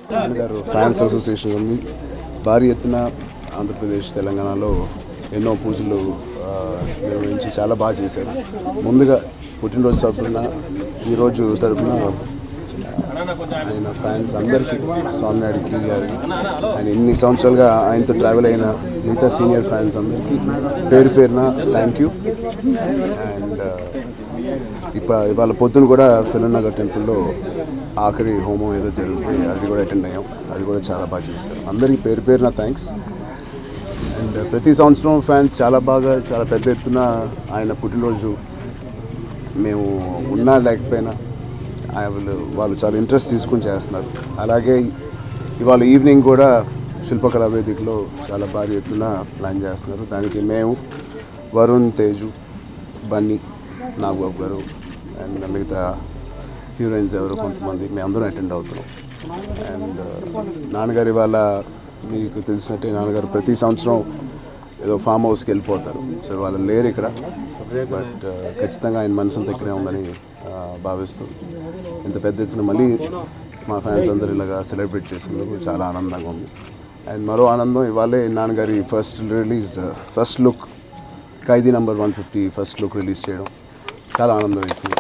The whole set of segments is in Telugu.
గారు ఫ్యాన్స్ అసోసియేషన్ ఉంది భారీ ఎత్తున ఆంధ్రప్రదేశ్ తెలంగాణలో ఎన్నో పూజలు ఆ, నిర్వహించి చాలా బాగా చేశారు ముందుగా పుట్టినరోజు తరపున ఈరోజు తరపున ఆయన ఫ్యాన్స్ అందరికీ స్వామినాయుడికి గారికి ఆయన ఇన్ని సంవత్సరాలుగా ఆయనతో ట్రావెల్ అయిన మిగతా సీనియర్ ఫ్యాన్స్ అందరికీ పేరు పేరున థ్యాంక్ యూ అండ్ ఇప్పుడు ఇవాళ పొద్దున కూడా ఫిలనగర్ టెంపుల్లో ఆఖరి హోమం ఏదో జరుగుతుంది అది కూడా అటెండ్ అయ్యాం అది కూడా చాలా బాగా చేస్తారు అందరికీ పేరు పేరున థ్యాంక్స్ అండ్ ప్రతి సంవత్సరం ఫ్యాన్స్ చాలా బాగా చాలా పెద్ద ఎత్తున ఆయన పుట్టినరోజు మేము ఉన్నా లేకపోయినా ఆయన వాళ్ళు వాళ్ళు చాలా ఇంట్రెస్ట్ తీసుకుని చేస్తున్నారు అలాగే ఇవాళ ఈవినింగ్ కూడా శిల్పకళా వేదికలో చాలా భారీ ఎత్తున ప్లాన్ చేస్తున్నారు దానికి మేము వరుణ్ తేజు బన్నీ నాగబాబు గారు అండ్ మిగతా హీరోయిన్స్ ఎవరు కొంతమంది మేము అందరం అటెండ్ అవుతున్నాం అండ్ నాన్నగారు ఇవాళ మీకు తెలిసినట్టే నాన్నగారు ప్రతి సంవత్సరం ఏదో ఫామ్ హౌస్కి వెళ్ళిపోతారు సో వాళ్ళు లేరు ఇక్కడ బట్ ఖచ్చితంగా ఆయన మనసు దగ్గరే ఉందని ఆ, భావిస్తూ ఇంత పెద్ద ఎత్తున మళ్ళీ మా ఫ్యాన్స్ అందరు ఇలాగా సెలబ్రేట్ చేసుకున్నందుకు చాలా ఆనందంగా ఉంది అండ్ మరో ఆనందం ఇవాళే నాన్నగారి first release first look Khaidi number one fifty first look release చేయడం చాలా ఆనందం వేసింది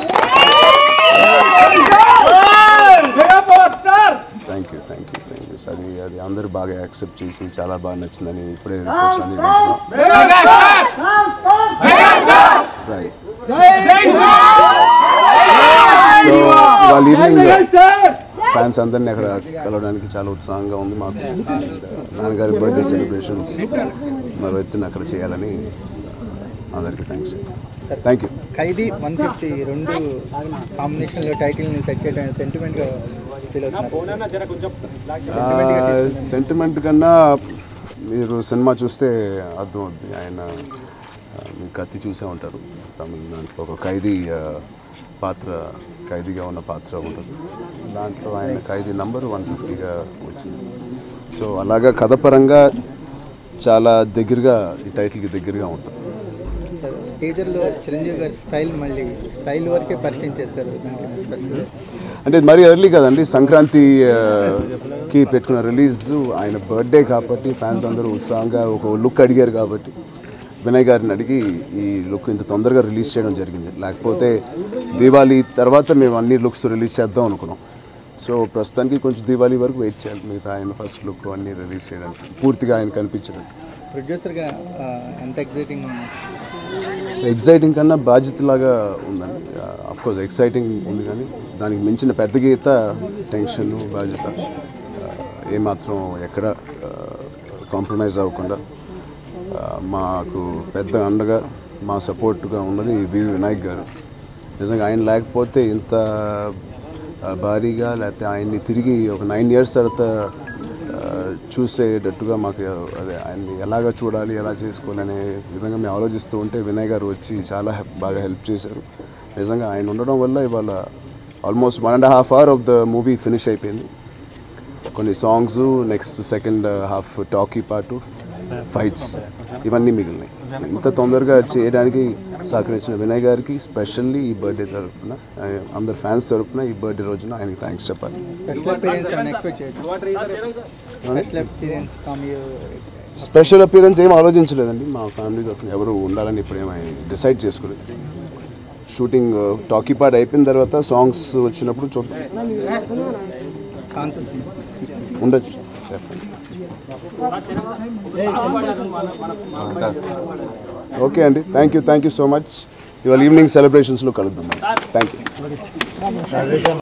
thank you thank you thank you అది అది అందరూ బాగా యాక్సెప్ట్ చేసి చాలా బాగా నచ్చిందని ఇప్పుడే రిపోర్ట్స్ అన్ని రైట్ సో ఇవాళ ఈవినింగ్ ఫ్యాన్స్ అందరినీ అక్కడ కలవడానికి చాలా ఉత్సాహంగా ఉంది మాకు And, uh, నాన్నగారి బర్త్డే సెలబ్రేషన్స్ మరో ఎత్తున అక్కడ చేయాలని uh, అందరికీ thanks thank you Khaidi one fifty రెండు కాంబినేషన్లో టైటిల్ని సెట్ చేయడం సెంటిమెంట్గా ఫీల్ అవుతున్నారు సెంటిమెంట్ కన్నా మీరు సినిమా చూస్తే అర్థం అవుద్ది ఆయన ఆ, మీరు కత్తి చూసే ఉంటారు తమిళ దాంట్లో ఒక ఖైదీ ఆ, పాత్ర ఖైదీగా ఉన్న పాత్ర ఉంటుంది దాంట్లో ఆయన ఖైదీ నంబర్ వన్ ఫిఫ్టీగా వచ్చింది సో అలాగా కథ పరంగా చాలా దగ్గరగా ఈ టైటిల్కి దగ్గరగా ఉంటుంది సార్ టీజర్లో చిరంజీవి గారి స్టైల్ మళ్ళీ స్టైల్ వరకే పరిచయం చేశారు దానికి స్పెషల్ అంటే ఇది మరీ ఎర్లీ కదండి సంక్రాంతి ఆ, కి పెట్టుకున్న రిలీజ్ ఆయన బర్త్డే కాబట్టి ఫ్యాన్స్ అందరూ ఉత్సాహంగా ఒక లుక్ అడిగారు కాబట్టి వినయ్ గారిని అడిగి ఈ లుక్ ఇంత తొందరగా రిలీజ్ చేయడం జరిగింది లేకపోతే దీవాళీ తర్వాత మేము అన్ని లుక్స్ రిలీజ్ చేద్దాం అనుకున్నాం సో ప్రస్తుతానికి కొంచెం దీవాళీ వరకు వెయిట్ చేయాలి మిగతా ఆయన ఫస్ట్ లుక్ అన్నీ రిలీజ్ చేయడానికి పూర్తిగా ఆయన కనిపించడానికి ప్రొడ్యూసర్గా ఆ, ఎంత ఎగ్జైటింగ్ ఎగ్జైటింగ్ కన్నా బాధ్యతలాగా ఉందండి కోర్స్ ఎక్సైటింగ్ ఉంది కానీ దానికి మించిన పెద్ద గీత టెన్షన్ బాధ్యత ఆ, ఏమాత్రం ఎక్కడ కాంప్రమైజ్ అవ్వకుండా ఆ, మాకు పెద్ద అండగా మా సపోర్ట్గా ఉన్నది వి వినాయక్ గారు నిజంగా ఆయన లేకపోతే ఇంత ఆ, భారీగా లేకపోతే ఆయన్ని తిరిగి ఒక నైన్ ఇయర్స్ తర్వాత ఆ, చూసేటట్టుగా మాకు అదే ఆయన్ని ఎలాగ చూడాలి ఎలా చేసుకోవాలనే విధంగా మేము ఆలోచిస్తూ ఉంటే వినయ్ గారు వచ్చి చాలా హెల్ప్ బాగా హెల్ప్ చేశారు నిజంగా ఆయన ఉండడం వల్ల ఇవాళ almost one and half hour of the movie finish అయిపోయింది కొన్ని songs next second half talkie పాటు ఫైట్స్ ఇవన్నీ మిగిలినాయి సో ఇంత తొందరగా చేయడానికి సహకరించిన వినయ్ గారికి స్పెషల్లీ ఈ బర్త్డే తరపున ఆ, అందరు ఫ్యాన్స్ తరపున ఈ బర్త్డే రోజున ఆయనకి థ్యాంక్స్ చెప్పాలి స్పెషల్ అపీరియన్స్ ఏమైనా ఎక్స్పెక్ట్ చేయొచ్చు special appearance cameo special appearance ఏం ఆలోచించలేదండి మా ఫ్యామిలీ తరఫున ఎవరు ఉండాలని ఇప్పుడు ఏమీ డిసైడ్ చేసుకోలేదు షూటింగ్ టాకీ పార్ట్ అయిపోయిన తర్వాత సాంగ్స్ వచ్చినప్పుడు చూద్దాం ఛాన్సెస్ ఉండొచ్చు definitely. ఓకే అండి thank you thank you so much ఇవాళ ఈవినింగ్ సెలబ్రేషన్స్లో కలుద్దాం థ్యాంక్ యూ